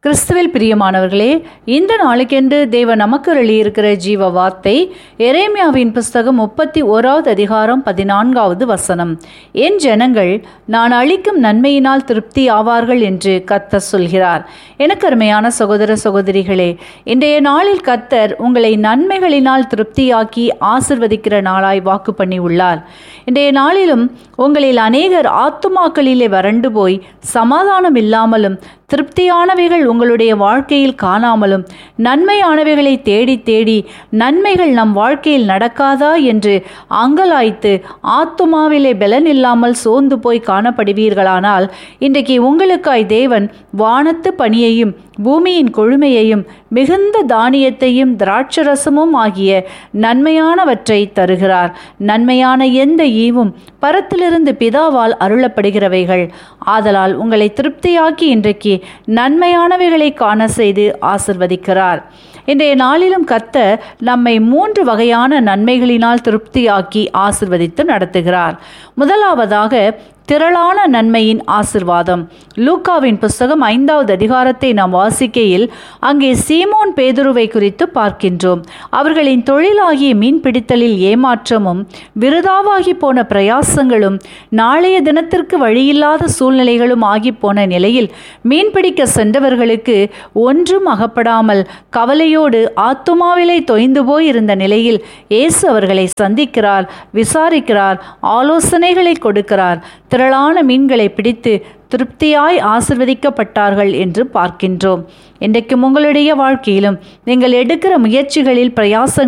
கிறிஸ்துவில் பிரியமானவர்களே இந்த நாளுக்கென்று தேவ நமக்கு இருக்கிற ஜீவ வார்த்தை எரேமியாவின் புஸ்தகம் முப்பத்தி ஓராவது அதிகாரம் பதினான்காவது வசனம் என் ஜனங்கள் நான் அளிக்கும் நன்மையினால் திருப்தி ஆவார்கள் என்று கத்தர் சொல்கிறார் எனக்கு அருமையான சகோதர சகோதரிகளே இன்றைய நாளில் கத்தர் உங்களை நன்மைகளினால் திருப்தியாக்கி ஆசிர்வதிக்கிற நாளாய் வாக்கு பண்ணி உள்ளார் இன்றைய நாளிலும் உங்களில் அநேகர் ஆத்துமாக்களிலே வறண்டு போய் சமாதானம் இல்லாமலும் திருப்தியானவைகள் உங்களுடைய வாழ்க்கையில் காணாமலும் நன்மையானவைகளை தேடி தேடி நன்மைகள் நம் வாழ்க்கையில் நடக்காதா என்று அங்கலாய்த்து ஆத்துமாவிலே பலன் இல்லாமல் சோர்ந்து போய் காணப்படுவீர்களானால் இன்றைக்கு உங்களுக்காய் தேவன் வானத்து பணியையும் பூமியின் கொழுமையையும் மிகுந்த தானியத்தையும் திராட்சரசமும் ஆகிய நன்மையானவற்றை தருகிறார் நன்மையான எந்த ஈவும் பரத்திலிருந்து பிதாவால் அருளப்படுகிறவைகள் ஆதலால் உங்களை திருப்தியாக்கி இன்றைக்கு நன்மையானவைகளை காண செய்து ஆசிர்வதிக்கிறார் இன்றைய நாளிலும் கத்த நம்மை மூன்று வகையான நன்மைகளினால் திருப்தியாக்கி ஆசிர்வதித்து நடத்துகிறார் முதலாவதாக திரளான நன்மையின் ஆசிர்வாதம் லூக்காவின் புஸ்தகம் ஐந்தாவது அதிகாரத்தை நாம் வாசிக்கையில் அங்கே சீமோன் பேதுருவை குறித்து பார்க்கின்றோம் அவர்களின் தொழிலாகிய மீன்பிடித்தலில் ஏமாற்றமும் விருதாவாகி போன பிரயாசங்களும் நாளைய தினத்திற்கு வழியில்லாத சூழ்நிலைகளும் ஆகி போன நிலையில் மீன்பிடிக்க சென்றவர்களுக்கு ஒன்றும் அகப்படாமல் கவலையோடு ஆத்துமாவிலை தொய்ந்து போய் இருந்த நிலையில் இயேசு அவர்களை சந்திக்கிறார் விசாரிக்கிறார் ஆலோசனைகளை கொடுக்கிறார் திரளான மீன்களை பிடித்து திருப்தியாய் ஆசிர்வதிக்கப்பட்டார்கள் என்று பார்க்கின்றோம் இன்றைக்கும் உங்களுடைய வாழ்க்கையிலும் நீங்கள் எடுக்கிற முயற்சிகளில் பிரயாசங்கள்